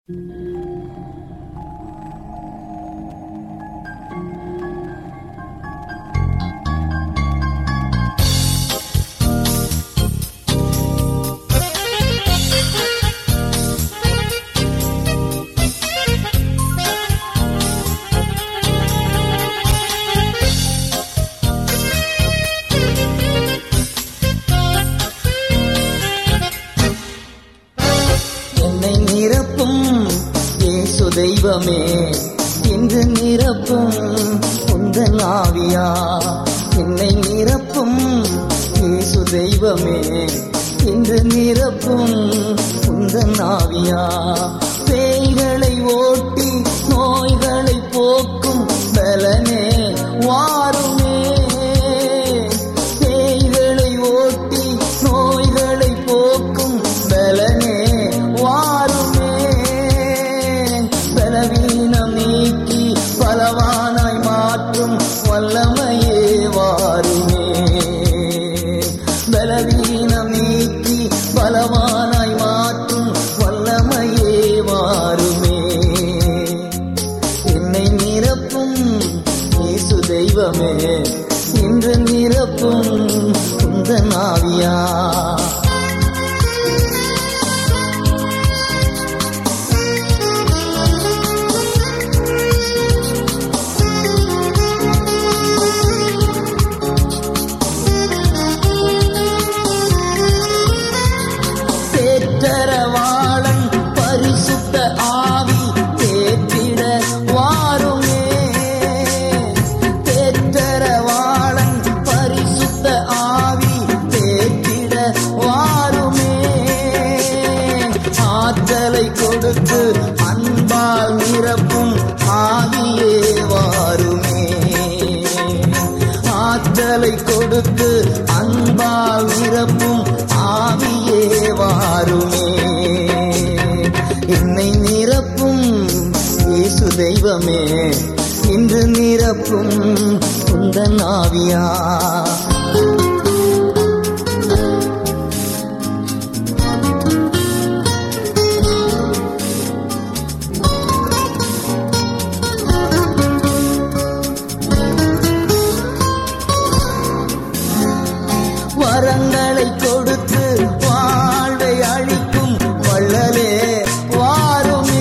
என்னை நிரப்பும் இயேசு தெய்வமே என்று நிரப்பும் உந்தன் ஆவியா என்னை நிரப்பும் இயேசு தெய்வமே என்று நிரப்பும் உந்தன் ஆவியா பேய்களை ஓட்டி நோய்களை போக்கும் பலனே வாருமே பேய்களை ஓட்டி நோய்களை போக்கும் பலனே வாருமே பலவீனம் நீக்கி பலவானாய் மாற்றும் வல்லமையே வாருமே பலவீனம் நீக்கி பலவானாய் மாற்றும் வல்லமையே வாருமே என்னை நிரப்பும் இயேசு தெய்வமே இன்று நிரப்பும் உந்தன் ஆவியா தேற்றரவாளன் பரிசுத்த ஆவி தேற்றிட வாருமே தேற்றரவாளன் பரிசுத்த ஆவி தேற்றிட வாருமே ஆற்றலை கொடுத்து அன்பால் நிரப்பும் ஆவியே வாருமே ஆற்றலை கொடுத்து அன்பால் நிரப்பும் ஆவியே வாருமே என்னை நிரப்பும் இயேசு தெய்வமே இன்று நிரப்பும் உந்தன் ஆவியா வரங்களை கொடுத்து வாழ்வை அழிக்கும் வள்ளலே வாருமே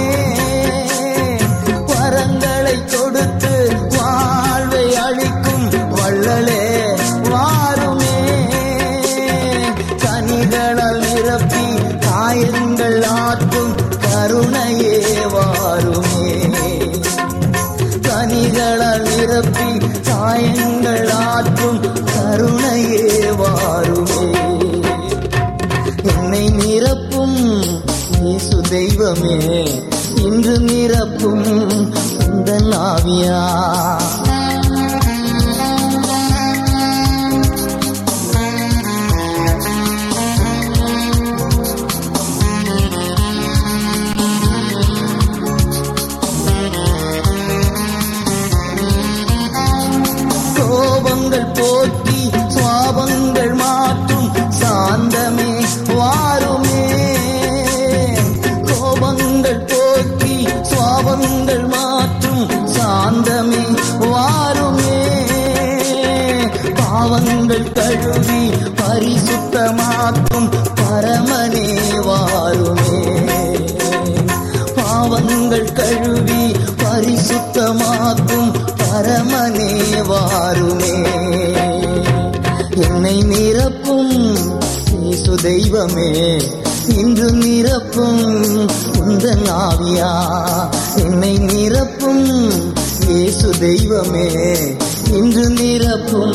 வரங்களை கொடுத்து வாழ்வை அழிக்கும் வள்ளலே வாருமே கனிகளால் நிரப்பி காயங்கள் ஆற்றும் கருணையே வாருமே கனிகளால் நிரப்பி காயங்கள் ஆற்றும் கருணையே வாருமே என்னை நிரப்பும் இயேசு தெய்வமே இன்று நிரப்பும் உந்தன் ஆவியா கோபங்கள் போக்கி சுவாபங்கள் மாற்றும் சாந்தமே வாருமே கோபங்கள் போக்கி சுவாபங்கள் மாற்றும் சாந்தமே வாருமே பாவங்கள் கழுவி பரிசுத்தமாக்கும் பரமனே வாருமே பாவங்கள் கழுவி பரிசுத்தமாக்கும் பரமனே வாருமே என்னை நிரப்பும் இயேசு தெய்வமே இன்று நிரப்பும் உந்தன் ஆவியா என்னை நிரப்பும் இயேசு தெய்வமே இன்று நிரப்பும்